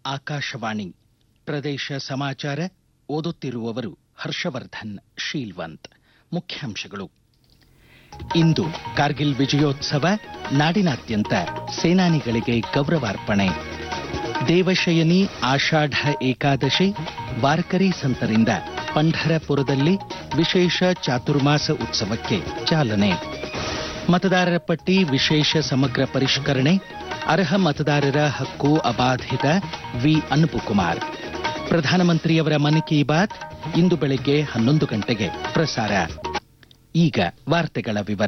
ಆಕಾಶವಾಣಿ ಪ್ರದೇಶ ಸಮಾಚಾರ ಓದುತ್ತಿರುವವರು ಹರ್ಷವರ್ಧನ್ ಶೀಲ್ವಂತ್ ಮುಖ್ಯಾಂಶಗಳು ಇಂದು ಕಾರ್ಗಿಲ್ ವಿಜಯೋತ್ಸವ ನಾಡಿನಾದ್ಯಂತ ಸೇನಾನಿಗಳಿಗೆ ಗೌರವಾರ್ಪಣೆ ದೇವಶಯನಿ ಆಷಾಢ ಏಕಾದಶಿ ವಾರ್ಕರಿ ಸಂತರಿಂದ ಪಂಢರಪುರದಲ್ಲಿ ವಿಶೇಷ ಚಾತುರ್ಮಾಸ ಉತ್ಸವಕ್ಕೆ ಚಾಲನೆ ಮತದಾರರ ಪಟ್ಟಿ ವಿಶೇಷ ಸಮಗ್ರ ಪರಿಷ್ಕರಣೆ ಅರ್ಹ ಮತದಾರರ ಹಕ್ಕು ಅಬಾಧಿತ ವಿ ಅನ್ಬುಕುಮಾರ್ ಪ್ರಧಾನಮಂತ್ರಿಯವರ ಮನ್ ಕಿ ಬಾತ್ ಇಂದು ಬೆಳಗ್ಗೆ ಹನ್ನೊಂದು ಗಂಟೆಗೆ ಪ್ರಸಾರ ಈಗ ವಾರ್ತೆಗಳ ವಿವರ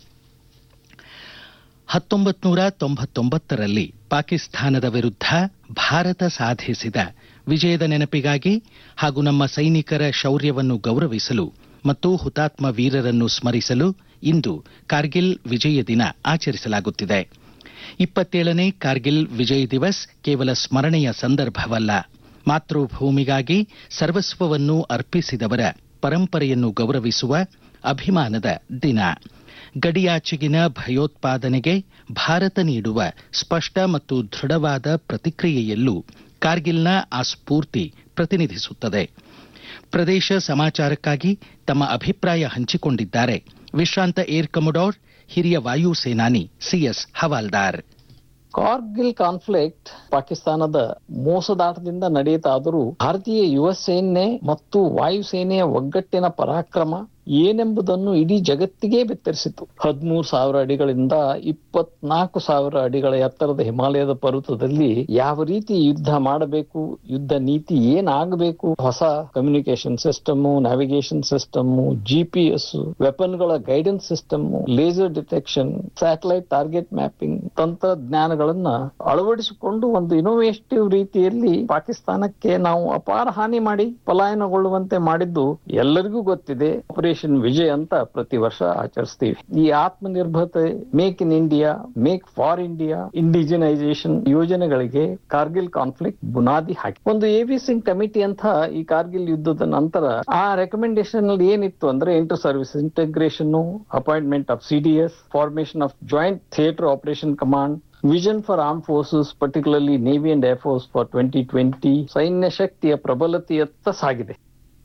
ಹತ್ತೊಂಬತ್ತು ನೂರ ತೊಂಬತ್ತೊಂಬತ್ತರಲ್ಲಿ ಪಾಕಿಸ್ತಾನದ ವಿರುದ್ಧ ಭಾರತ ಸಾಧಿಸಿದ ವಿಜಯದ ನೆನಪಿಗಾಗಿ ಹಾಗೂ ನಮ್ಮ ಸೈನಿಕರ ಶೌರ್ಯವನ್ನು ಗೌರವಿಸಲು ಮತ್ತು ಹುತಾತ್ಮ ವೀರರನ್ನು ಸ್ಮರಿಸಲು ಇಂದು ಕಾರ್ಗಿಲ್ ವಿಜಯ ದಿನ ಆಚರಿಸಲಾಗುತ್ತಿದೆ ಇಪ್ಪತ್ತೇಳನೇ ಕಾರ್ಗಿಲ್ ವಿಜಯ್ ದಿವಸ್ ಕೇವಲ ಸ್ಮರಣೆಯ ಸಂದರ್ಭವಲ್ಲ ಮಾತೃಭೂಮಿಗಾಗಿ ಸರ್ವಸ್ವವನ್ನು ಅರ್ಪಿಸಿದವರ ಪರಂಪರೆಯನ್ನು ಗೌರವಿಸುವ ಅಭಿಮಾನದ ದಿನ ಗಡಿಯಾಚೆಗಿನ ಭಯೋತ್ಪಾದನೆಗೆ ಭಾರತ ನೀಡುವ ಸ್ಪಷ್ಟ ಮತ್ತು ದೃಢವಾದ ಪ್ರತಿಕ್ರಿಯೆಯಲ್ಲೂ ಕಾರ್ಗಿಲ್ನ ಆ ಸ್ಫೂರ್ತಿ ಪ್ರತಿನಿಧಿಸುತ್ತದೆ ಪ್ರದೇಶ ಸಮಾಚಾರಕ್ಕಾಗಿ ತಮ್ಮ ಅಭಿಪ್ರಾಯ ಹಂಚಿಕೊಂಡಿದ್ದಾರೆ ವಿಶ್ರಾಂತ ಏರ್ ಕಮೊಡೋರ್ ಹಿರಿಯ ವಾಯು ಸೇನಾನಿ ಸಿಎಸ್ ಹವಾಲ್ದಾರ್ ಕಾರ್ಗಿಲ್ ಕಾನ್ಫ್ಲಿಕ್ಟ್ ಪಾಕಿಸ್ತಾನದ ಮೋಸದಾಟದಿಂದ ನಡೆಯಿತಾದರೂ ಭಾರತೀಯ ಯುವ ಸೇನೆ ಮತ್ತು ವಾಯುಸೇನೆಯ ಒಗ್ಗಟ್ಟಿನ ಪರಾಕ್ರಮ ಏನೆಂಬುದನ್ನು ಇಡೀ ಜಗತ್ತಿಗೆ ಬಿತ್ತರಿಸಿತು ಹದಿಮೂರು ಸಾವಿರ ಅಡಿಗಳಿಂದ ಇಪ್ಪತ್ನಾಲ್ಕು ಸಾವಿರ ಅಡಿಗಳ ಎತ್ತರದ ಹಿಮಾಲಯದ ಪರ್ವತದಲ್ಲಿ ಯಾವ ರೀತಿ ಯುದ್ಧ ಮಾಡಬೇಕು ಯುದ್ಧ ನೀತಿ ಏನಾಗಬೇಕು ಹೊಸ communication system navigation system GPS ವೆಪನ್ಗಳ guidance system laser detection satellite target mapping ತಂತ್ರಜ್ಞಾನಗಳನ್ನ ಅಳವಡಿಸಿಕೊಂಡು ಒಂದು ಇನೋವೇಟಿವ್ ರೀತಿಯಲ್ಲಿ ಪಾಕಿಸ್ತಾನಕ್ಕೆ ನಾವು ಅಪಾರ ಹಾನಿ ಮಾಡಿ ಪಲಾಯನಗೊಳ್ಳುವಂತೆ ಮಾಡಿದ್ದು ಎಲ್ಲರಿಗೂ ಗೊತ್ತಿದೆ ಆಪರೇಷನ್ ವಿಜಯ್ ಅಂತ ಪ್ರತಿ ವರ್ಷ ಆಚರಿಸ್ತೀವಿ ಈ ಆತ್ಮನಿರ್ಭರತೆ make in India make for India indigenisation ಯೋಜನೆಗಳಿಗೆ ಕಾರ್ಗಿಲ್ ಕಾನ್ಫ್ಲಿಕ್ಟ್ ಬುನಾದಿ ಹಾಕಿ ಒಂದು ಎ ಸಿಂಗ್ ಕಮಿಟಿ ಅಂತ ಈ ಕಾರ್ಗಿಲ್ ಯುದ್ಧದ ನಂತರ ಆ ರೆಕಮೆಂಡೇಶನ್ ಅಲ್ಲಿ ಏನಿತ್ತು ಅಂದ್ರೆ inter service integration appointment of CDS formation of joint theatre operation command vision for arm forces particularly navy and air force for twenty twenty ಸೈನ್ಯ ಶಕ್ತಿಯ ಪ್ರಬಲತೆಯತ್ತ ಸಾಗಿದೆ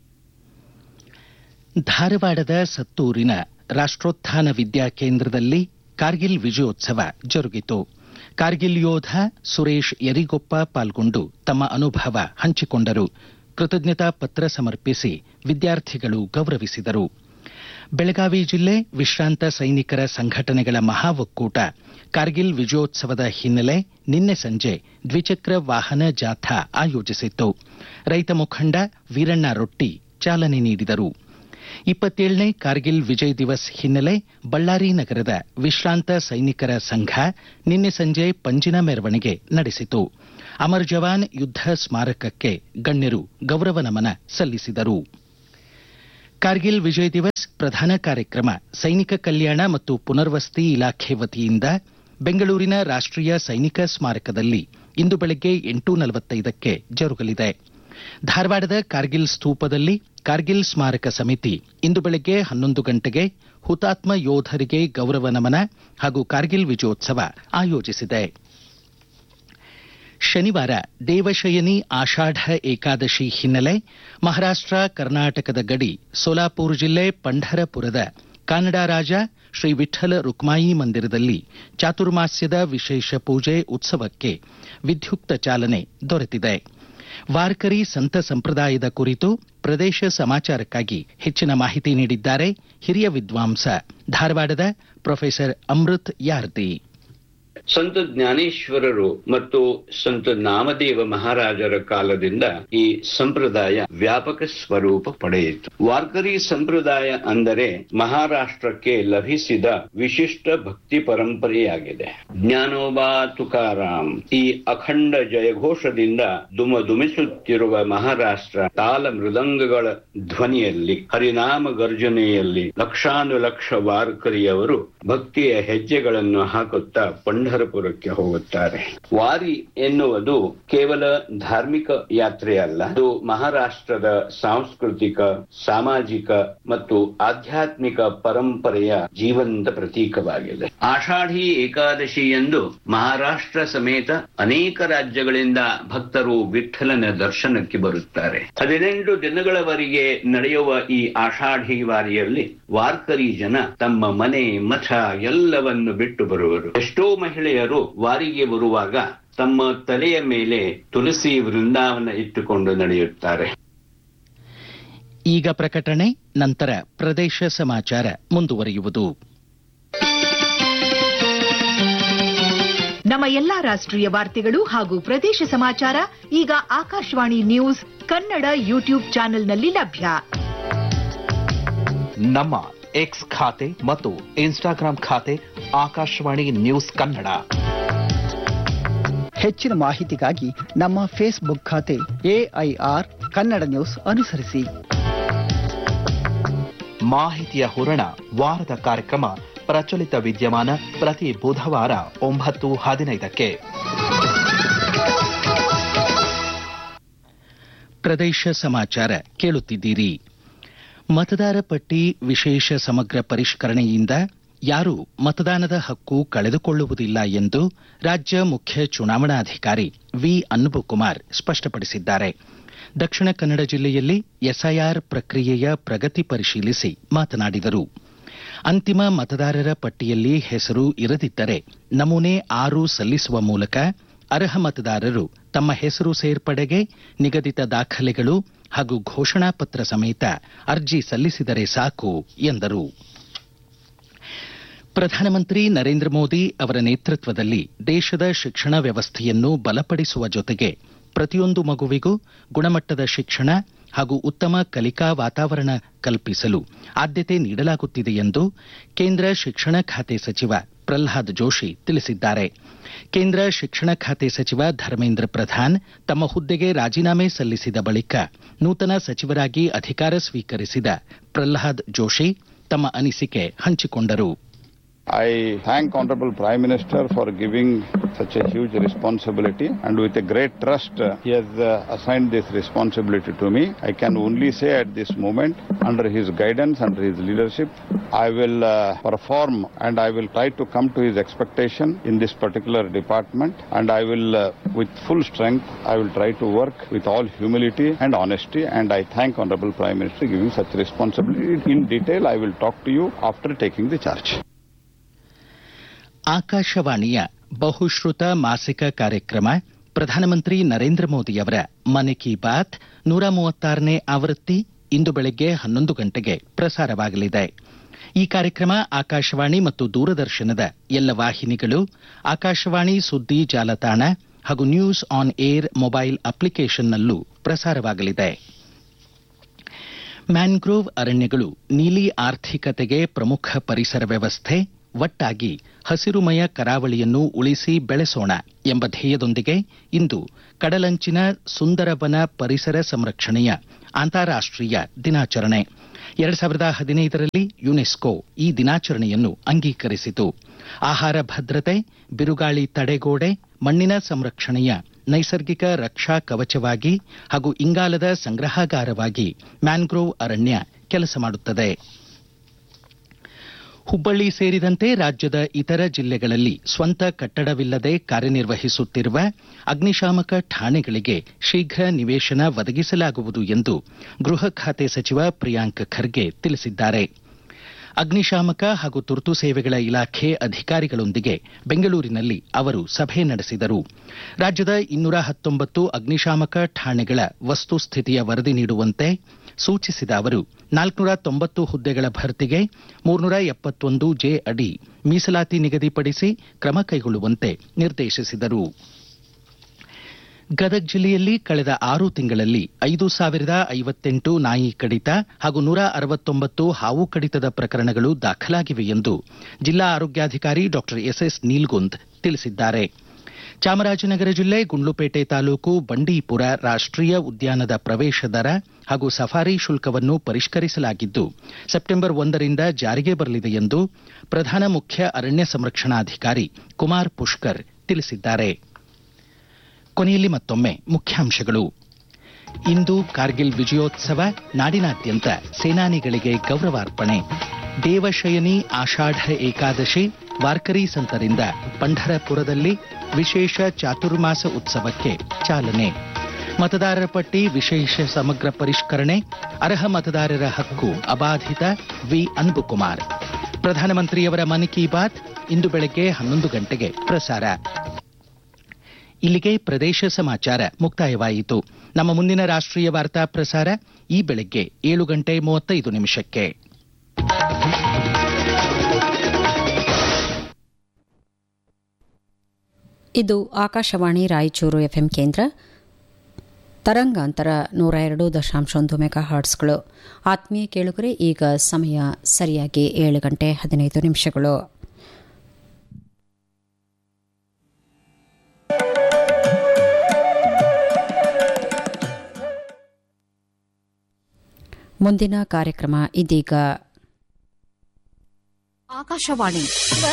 ಧಾರವಾಡದ ಸತ್ತೂರಿನ ರಾಷ್ಟ್ರೋತ್ಥಾನ ವಿದ್ಯಾಕೇಂದ್ರದಲ್ಲಿ ಕಾರ್ಗಿಲ್ ವಿಜಯೋತ್ಸವ ಜರುಗಿತು ಕಾರ್ಗಿಲ್ ಯೋಧ ಸುರೇಶ್ ಯರಿಗೊಪ್ಪ ಪಾಲ್ಗೊಂಡು ತಮ್ಮ ಅನುಭವ ಹಂಚಿಕೊಂಡರು ಕೃತಜ್ಞತಾ ಪತ್ರ ಸಮರ್ಪಿಸಿ ವಿದ್ಯಾರ್ಥಿಗಳು ಗೌರವಿಸಿದರು ಬೆಳಗಾವಿ ಜಿಲ್ಲೆ ವಿಶ್ರಾಂತ ಸೈನಿಕರ ಸಂಘಟನೆಗಳ ಮಹಾ ಒಕ್ಕೂಟ ಕಾರ್ಗಿಲ್ ವಿಜಯೋತ್ಸವದ ಹಿನ್ನೆಲೆ ನಿನ್ನೆ ಸಂಜೆ ದ್ವಿಚಕ್ರ ವಾಹನ ಜಾಥಾ ಆಯೋಜಿಸಿತ್ತು ರೈತ ಮುಖಂಡ ವೀರಣ್ಣ ರೊಟ್ಟಿ ಚಾಲನೆ ನೀಡಿದರು ಇಪ್ಪತ್ತೇಳನೇ ಕಾರ್ಗಿಲ್ ವಿಜಯ್ ದಿವಸ್ ಹಿನ್ನೆಲೆ ಬಳ್ಳಾರಿ ನಗರದ ವಿಶ್ರಾಂತ ಸೈನಿಕರ ಸಂಘ ನಿನ್ನೆ ಸಂಜೆ ಪಂಜಿನ ಮೆರವಣಿಗೆ ನಡೆಸಿತು ಅಮರ್ ಜವಾನ್ ಯುದ್ಧ ಸ್ಮಾರಕಕ್ಕೆ ಗಣ್ಯರು ಗೌರವ ನಮನ ಸಲ್ಲಿಸಿದರು ಕಾರ್ಗಿಲ್ ವಿಜಯ್ ದಿವಸ್ ಪ್ರಧಾನ ಕಾರ್ಯಕ್ರಮ ಸೈನಿಕ ಕಲ್ಯಾಣ ಮತ್ತು ಪುನರ್ವಸತಿ ಇಲಾಖೆ ವತಿಯಿಂದ ಬೆಂಗಳೂರಿನ ರಾಷ್ಟ್ರೀಯ ಸೈನಿಕ ಸ್ಮಾರಕದಲ್ಲಿ ಇಂದು ಬೆಳಗ್ಗೆ ಎಂಟು ನಲವತ್ತೈದಕ್ಕೆ ಜರುಗಲಿದೆ ಧಾರವಾಡದ ಕಾರ್ಗಿಲ್ ಸ್ತೂಪದಲ್ಲಿ ಕಾರ್ಗಿಲ್ ಸ್ಮಾರಕ ಸಮಿತಿ ಇಂದು ಬೆಳಗ್ಗೆ ಹನ್ನೊಂದು ಗಂಟೆಗೆ ಹುತಾತ್ಮ ಯೋಧರಿಗೆ ಗೌರವ ನಮನ ಹಾಗೂ ಕಾರ್ಗಿಲ್ ವಿಜಯೋತ್ಸವ ಆಯೋಜಿಸಿದೆ ಶನಿವಾರ ದೇವಶಯನಿ ಆಷಾಢ ಏಕಾದಶಿ ಹಿನ್ನೆಲೆ ಮಹಾರಾಷ್ಟ್ರ ಕರ್ನಾಟಕದ ಗಡಿ ಸೋಲಾಪುರ ಜಿಲ್ಲೆ ಪಂಢರಪುರದ ಕಾನಡ ರಾಜ ಶ್ರೀ ವಿಠಲ ರುಕ್ಮಾಯಿ ಮಂದಿರದಲ್ಲಿ ಚಾತುರ್ಮಾಸ್ಯದ ವಿಶೇಷ ಪೂಜೆ ಉತ್ಸವಕ್ಕೆ ವಿದ್ಯುಕ್ತ ಚಾಲನೆ ದೊರೆತಿದೆ ವಾರ್ಕರಿ ಸಂತ ಸಂಪ್ರದಾಯದ ಕುರಿತು ಪ್ರದೇಶ ಸಮಾಚಾರಕ್ಕಾಗಿ ಹೆಚ್ಚಿನ ಮಾಹಿತಿ ನೀಡಿದ್ದಾರೆ ಹಿರಿಯ ವಿದ್ವಾಂಸ ಧಾರವಾಡದ ಪ್ರೊಫೆಸರ್ ಅಮೃತ್ ಯಾರ್ದಿ ಸಂತ ಜ್ಞಾನೇಶ್ವರರು ಮತ್ತು ಸಂತ ನಾಮದೇವ ಮಹಾರಾಜರ ಕಾಲದಿಂದ ಈ ಸಂಪ್ರದಾಯ ವ್ಯಾಪಕ ಸ್ವರೂಪ ಪಡೆಯಿತು ವಾರ್ಕರಿ ಸಂಪ್ರದಾಯ ಅಂದರೆ ಮಹಾರಾಷ್ಟ್ರಕ್ಕೆ ಲಭಿಸಿದ ವಿಶಿಷ್ಟ ಭಕ್ತಿ ಪರಂಪರೆಯಾಗಿದೆ ಜ್ಞಾನೋಬಾ ತುಕಾರಾಮ್ ಈ ಅಖಂಡ ಜಯಘೋಷದಿಂದ ದುಮ ದುಮಿಸುತ್ತಿರುವ ಮಹಾರಾಷ್ಟ್ರ ತಾಲ ಮೃದಂಗಗಳ ಧ್ವನಿಯಲ್ಲಿ ಹರಿನಾಮ ಗರ್ಜನೆಯಲ್ಲಿ ಲಕ್ಷಾನುಲಕ್ಷ ವಾರ್ಕರಿಯವರು ಭಕ್ತಿಯ ಹೆಜ್ಜೆಗಳನ್ನು ಹಾಕುತ್ತಾ ಪಂಡ ಪಂಢರಪುರಕ್ಕೆ ಹೋಗುತ್ತಾರೆ ವಾರಿ ಎನ್ನುವುದು ಕೇವಲ ಧಾರ್ಮಿಕ ಯಾತ್ರೆಯಲ್ಲ ಅದು ಮಹಾರಾಷ್ಟ್ರದ ಸಾಂಸ್ಕೃತಿಕ ಸಾಮಾಜಿಕ ಮತ್ತು ಆಧ್ಯಾತ್ಮಿಕ ಪರಂಪರೆಯ ಜೀವಂತ ಪ್ರತೀಕವಾಗಿದೆ ಆಷಾಢಿ ಏಕಾದಶಿ ಎಂದು ಮಹಾರಾಷ್ಟ್ರ ಸಮೇತ ಅನೇಕ ರಾಜ್ಯಗಳಿಂದ ಭಕ್ತರು ವಿಠ್ಠಲನ ದರ್ಶನಕ್ಕೆ ಬರುತ್ತಾರೆ ಹದಿನೆಂಟು ದಿನಗಳವರೆಗೆ ನಡೆಯುವ ಈ ಆಷಾಢಿ ವಾರಿಯಲ್ಲಿ ವಾರ್ಕರಿ ಜನ ತಮ್ಮ ಮನೆ ಮಠ ಎಲ್ಲವನ್ನು ಬಿಟ್ಟು ಬರುವರು ಎಷ್ಟೋ ಮಹಿಳೆಯರು ವಾರಿಗೆ ಬರುವಾಗ ತಮ್ಮ ತಲೆಯ ಮೇಲೆ ತುಳಸಿ ವೃಂದಾವನ ಇಟ್ಟುಕೊಂಡು ನಡೆಯುತ್ತಾರೆ ಈಗ ಪ್ರಕಟಣೆ ನಂತರ ಪ್ರದೇಶ ಸಮಾಚಾರ ಮುಂದುವರಿಯುವುದು ನಮ್ಮ ಎಲ್ಲಾ ರಾಷ್ಟ್ರೀಯ ವಾರ್ತೆಗಳು ಹಾಗೂ ಪ್ರದೇಶ ಸಮಾಚಾರ ಈಗ ಆಕಾಶವಾಣಿ ನ್ಯೂಸ್ ಕನ್ನಡ ಯೂಟ್ಯೂಬ್ ಚಾನೆಲ್ನಲ್ಲಿ ಲಭ್ಯ ನಮ್ಮ ಎಕ್ಸ್ ಖಾತೆ ಮತ್ತು ಇನ್ಸ್ಟಾಗ್ರಾಂ ಖಾತೆ ಆಕಾಶವಾಣಿ ನ್ಯೂಸ್ ಕನ್ನಡ ಹೆಚ್ಚಿನ ಮಾಹಿತಿಗಾಗಿ ನಮ್ಮ ಫೇಸ್ಬುಕ್ ಖಾತೆ ಎಐಆರ್ ಕನ್ನಡ ನ್ಯೂಸ್ ಅನುಸರಿಸಿ ಮಾಹಿತಿಯ ಹೂರಣ ವಾರದ ಕಾರ್ಯಕ್ರಮ ಪ್ರಚಲಿತ ವಿದ್ಯಮಾನ ಪ್ರತಿ ಬುಧವಾರ ಒಂಬತ್ತು ಹದಿನೈದಕ್ಕೆ ಪ್ರದೇಶ ಸಮಾಚಾರ ಕೇಳುತ್ತಿದ್ದೀರಿ ಮತದಾರ ಪಟ್ಟಿ ವಿಶೇಷ ಸಮಗ್ರ ಪರಿಷ್ಕರಣೆಯಿಂದ ಯಾರೂ ಮತದಾನದ ಹಕ್ಕು ಕಳೆದುಕೊಳ್ಳುವುದಿಲ್ಲ ಎಂದು ರಾಜ್ಯ ಮುಖ್ಯ ಚುನಾವಣಾಧಿಕಾರಿ ವಿ ಅನ್ಬುಕುಮಾರ್ ಸ್ಪಷ್ಟಪಡಿಸಿದ್ದಾರೆ ದಕ್ಷಿಣ ಕನ್ನಡ ಜಿಲ್ಲೆಯಲ್ಲಿ ಎಸ್ಐಆರ್ ಪ್ರಕ್ರಿಯೆಯ ಪ್ರಗತಿ ಪರಿಶೀಲಿಸಿ ಮಾತನಾಡಿದರು ಅಂತಿಮ ಮತದಾರರ ಪಟ್ಟಿಯಲ್ಲಿ ಹೆಸರು ಇರದಿದ್ದರೆ ನಮೂನೆ ಆರು ಸಲ್ಲಿಸುವ ಮೂಲಕ ಅರ್ಹ ಮತದಾರರು ತಮ್ಮ ಹೆಸರು ಸೇರ್ಪಡೆಗೆ ನಿಗದಿತ ದಾಖಲೆಗಳು ಹಾಗೂ ಘೋಷಣಾ ಪತ್ರ ಸಮೇತ ಅರ್ಜಿ ಸಲ್ಲಿಸಿದರೆ ಸಾಕು ಎಂದರು ಪ್ರಧಾನಮಂತ್ರಿ ನರೇಂದ್ರ ಮೋದಿ ಅವರ ನೇತೃತ್ವದಲ್ಲಿ ದೇಶದ ಶಿಕ್ಷಣ ವ್ಯವಸ್ಥೆಯನ್ನು ಬಲಪಡಿಸುವ ಜೊತೆಗೆ ಪ್ರತಿಯೊಂದು ಮಗುವಿಗೂ ಗುಣಮಟ್ಟದ ಶಿಕ್ಷಣ ಹಾಗೂ ಉತ್ತಮ ಕಲಿಕಾ ವಾತಾವರಣ ಕಲ್ಪಿಸಲು ಆದ್ಯತೆ ನೀಡಲಾಗುತ್ತಿದೆ ಎಂದು ಕೇಂದ್ರ ಶಿಕ್ಷಣ ಖಾತೆ ಸಚಿವ ಪ್ರಲ್ಹಾದ್ ಜೋಶಿ ತಿಳಿಸಿದ್ದಾರೆ ಕೇಂದ್ರ ಶಿಕ್ಷಣ ಖಾತೆ ಸಚಿವ ಧರ್ಮೇಂದ್ರ ಪ್ರಧಾನ್ ತಮ್ಮ ಹುದ್ದೆಗೆ ರಾಜೀನಾಮೆ ಸಲ್ಲಿಸಿದ ಬಳಿಕ ನೂತನ ಸಚಿವರಾಗಿ ಅಧಿಕಾರ ಸ್ವೀಕರಿಸಿದ ಪ್ರಲ್ಹಾದ್ ಜೋಶಿ ತಮ್ಮ ಅನಿಸಿಕೆ ಹಂಚಿಕೊಂಡರು I thank Honorable Prime Minister for giving such a huge responsibility and with a great trust uh, he has uh, assigned this responsibility to me. I can only say at this moment under his guidance, under his leadership, I will uh, perform and I will try to come to his expectation in this particular department and I will uh, with full strength I will try to work with all humility and honesty and I thank Honorable Prime Minister giving such responsibility. In detail I will talk to you after taking the charge. ಆಕಾಶವಾಣಿಯ ಬಹುಶ್ರುತ ಮಾಸಿಕ ಕಾರ್ಯಕ್ರಮ ಪ್ರಧಾನಮಂತ್ರಿ ನರೇಂದ್ರ ಮೋದಿಯವರ ಮನ್ ಕಿ ಬಾತ್ ನೂರ ಮೂವತ್ತಾರನೇ ಆವೃತ್ತಿ ಇಂದು ಬೆಳಗ್ಗೆ ಹನ್ನೊಂದು ಗಂಟೆಗೆ ಪ್ರಸಾರವಾಗಲಿದೆ ಈ ಕಾರ್ಯಕ್ರಮ ಆಕಾಶವಾಣಿ ಮತ್ತು ದೂರದರ್ಶನದ ಎಲ್ಲ ವಾಹಿನಿಗಳು ಆಕಾಶವಾಣಿ ಸುದ್ದಿ ಜಾಲತಾಣ ಹಾಗೂ ನ್ಯೂಸ್ ಆನ್ ಏರ್ ಮೊಬೈಲ್ ಅಪ್ಲಿಕೇಶನ್ನಲ್ಲೂ ಪ್ರಸಾರವಾಗಲಿದೆ ಮ್ಯಾಂಗ್ರೋವ್ ಅರಣ್ಯಗಳು ನೀಲಿ ಆರ್ಥಿಕತೆಗೆ ಪ್ರಮುಖ ಪರಿಸರ ವ್ಯವಸ್ಥೆ ಒಟ್ಟಾಗಿ ಹಸಿರುಮಯ ಕರಾವಳಿಯನ್ನು ಉಳಿಸಿ ಬೆಳೆಸೋಣ ಎಂಬ ಧ್ಯೇಯದೊಂದಿಗೆ ಇಂದು ಕಡಲಂಚಿನ ಸುಂದರವನ ಪರಿಸರ ಸಂರಕ್ಷಣೆಯ ಅಂತಾರಾಷ್ಟೀಯ ದಿನಾಚರಣೆ ಎರಡ್ ಸಾವಿರದ ಹದಿನೈದರಲ್ಲಿ ಯುನೆಸ್ಕೋ ಈ ದಿನಾಚರಣೆಯನ್ನು ಅಂಗೀಕರಿಸಿತು ಆಹಾರ ಭದ್ರತೆ ಬಿರುಗಾಳಿ ತಡೆಗೋಡೆ ಮಣ್ಣಿನ ಸಂರಕ್ಷಣೆಯ ನೈಸರ್ಗಿಕ ರಕ್ಷಾ ಕವಚವಾಗಿ ಹಾಗೂ ಇಂಗಾಲದ ಸಂಗ್ರಹಾಗಾರವಾಗಿ ಮ್ಯಾಂಗ್ರೋವ್ ಅರಣ್ಯ ಕೆಲಸ ಮಾಡುತ್ತದೆ ಹುಬ್ಬಳ್ಳಿ ಸೇರಿದಂತೆ ರಾಜ್ಯದ ಇತರ ಜಿಲ್ಲೆಗಳಲ್ಲಿ ಸ್ವಂತ ಕಟ್ಟಡವಿಲ್ಲದೆ ಕಾರ್ಯನಿರ್ವಹಿಸುತ್ತಿರುವ ಅಗ್ನಿಶಾಮಕ ಠಾಣೆಗಳಿಗೆ ಶೀಘ್ರ ನಿವೇಶನ ಒದಗಿಸಲಾಗುವುದು ಎಂದು ಗೃಹ ಖಾತೆ ಸಚಿವ ಪ್ರಿಯಾಂಕ್ ಖರ್ಗೆ ತಿಳಿಸಿದ್ದಾರೆ ಅಗ್ನಿಶಾಮಕ ಹಾಗೂ ತುರ್ತು ಸೇವೆಗಳ ಇಲಾಖೆ ಅಧಿಕಾರಿಗಳೊಂದಿಗೆ ಬೆಂಗಳೂರಿನಲ್ಲಿ ಅವರು ಸಭೆ ನಡೆಸಿದರು ರಾಜ್ಯದ ಇನ್ನೂರ ಹತ್ತೊಂಬತ್ತು ಅಗ್ನಿಶಾಮಕ ಠಾಣೆಗಳ ವಸ್ತುಸ್ಥಿತಿಯ ವರದಿ ನೀಡುವಂತೆ ಸೂಚಿಸಿದ ಅವರು ನಾಲ್ಕುನೂರ ತೊಂಬತ್ತು ಹುದ್ದೆಗಳ ಭರ್ತಿಗೆ ಮೂರ್ನೂರ ಎಪ್ಪತ್ತೊಂದು ಜೆ ಅಡಿ ಮೀಸಲಾತಿ ನಿಗದಿಪಡಿಸಿ ಕ್ರಮ ಕೈಗೊಳ್ಳುವಂತೆ ನಿರ್ದೇಶಿಸಿದರು ಗದಗ ಜಿಲ್ಲೆಯಲ್ಲಿ ಕಳೆದ ಆರು ತಿಂಗಳಲ್ಲಿ ಐದು ಸಾವಿರದ ಐವತ್ತೆಂಟು ನಾಯಿ ಕಡಿತ ಹಾಗೂ ನೂರ ಅರವತ್ತೊಂಬತ್ತು ಹಾವು ಕಡಿತದ ಪ್ರಕರಣಗಳು ದಾಖಲಾಗಿವೆ ಎಂದು ಜಿಲ್ಲಾ ಆರೋಗ್ಯಾಧಿಕಾರಿ ಡಾಕ್ಟರ್ ಎಸ್ಎಸ್ ನೀಲ್ಗುಂದ್ ತಿಳಿಸಿದ್ದಾರೆ ಚಾಮರಾಜನಗರ ಜಿಲ್ಲೆ ಗುಂಡ್ಲುಪೇಟೆ ತಾಲೂಕು ಬಂಡೀಪುರ ರಾಷ್ಟ್ರೀಯ ಉದ್ಯಾನದ ಪ್ರವೇಶ ದರ ಹಾಗೂ ಸಫಾರಿ ಶುಲ್ಕವನ್ನು ಪರಿಷ್ಕರಿಸಲಾಗಿದ್ದು ಸೆಪ್ಟೆಂಬರ್ ಒಂದರಿಂದ ಜಾರಿಗೆ ಬರಲಿದೆ ಎಂದು ಪ್ರಧಾನ ಮುಖ್ಯ ಅರಣ್ಯ ಸಂರಕ್ಷಣಾಧಿಕಾರಿ ಕುಮಾರ್ ಪುಷ್ಕರ್ ತಿಳಿಸಿದ್ದಾರೆ ಕೊನೆಯಲ್ಲಿ ಮತ್ತೊಮ್ಮೆ ಮುಖ್ಯಾಂಶಗಳು ಇಂದು ಕಾರ್ಗಿಲ್ ವಿಜಯೋತ್ಸವ ನಾಡಿನಾದ್ಯಂತ ಸೇನಾನಿಗಳಿಗೆ ಗೌರವಾರ್ಪಣೆ ದೇವಶಯನಿ ಆಷಾಢ ಏಕಾದಶಿ ವಾರ್ಕರಿ ಸಂತರಿಂದ ಪಂಢರಪುರದಲ್ಲಿ ವಿಶೇಷ ಚಾತುರ್ಮಾಸ ಉತ್ಸವಕ್ಕೆ ಚಾಲನೆ ಮತದಾರರ ಪಟ್ಟಿ ವಿಶೇಷ ಸಮಗ್ರ ಪರಿಷ್ಕರಣೆ ಅರ್ಹ ಮತದಾರರ ಹಕ್ಕು ಅಬಾಧಿತ ವಿ ಅನ್ಬುಕುಮಾರ್ ಪ್ರಧಾನಮಂತ್ರಿಯವರ ಮನ್ ಕಿ ಬಾತ್ ಇಂದು ಬೆಳಗ್ಗೆ ಹನ್ನೊಂದು ಗಂಟೆಗೆ ಪ್ರಸಾರ ಇಲ್ಲಿಗೆ ಪ್ರದೇಶ ಸಮಾಚಾರ ಮುಕ್ತಾಯವಾಯಿತು ನಮ್ಮ ಮುಂದಿನ ರಾಷ್ಟ್ರೀಯ ವಾರ್ತಾ ಪ್ರಸಾರ ಈ ಬೆಳಗ್ಗೆ ಏಳು ಗಂಟೆ ಮೂವತ್ತೈದು ನಿಮಿಷಕ್ಕೆ ಇದು ಆಕಾಶವಾಣಿ ರಾಯಚೂರು ಎಫ್ಎಂ ಕೇಂದ್ರ ತರಂಗಾಂತರ ನೂರ ಎರಡು ದಶಾಂಶ ಒಂದು ಮೆಗಾ ಹಾರ್ಟ್ಸ್ಗಳು ಆತ್ಮೀಯ ಕೇಳುಗರೆ ಈಗ ಸಮಯ ಸರಿಯಾಗಿ ಏಳು ಗಂಟೆ ಹದಿನೈದು ನಿಮಿಷಗಳು ಮುಂದಿನ ಕಾರ್ಯಕ್ರಮ ಇದೀಗ ಆಕಾಶವಾಣಿ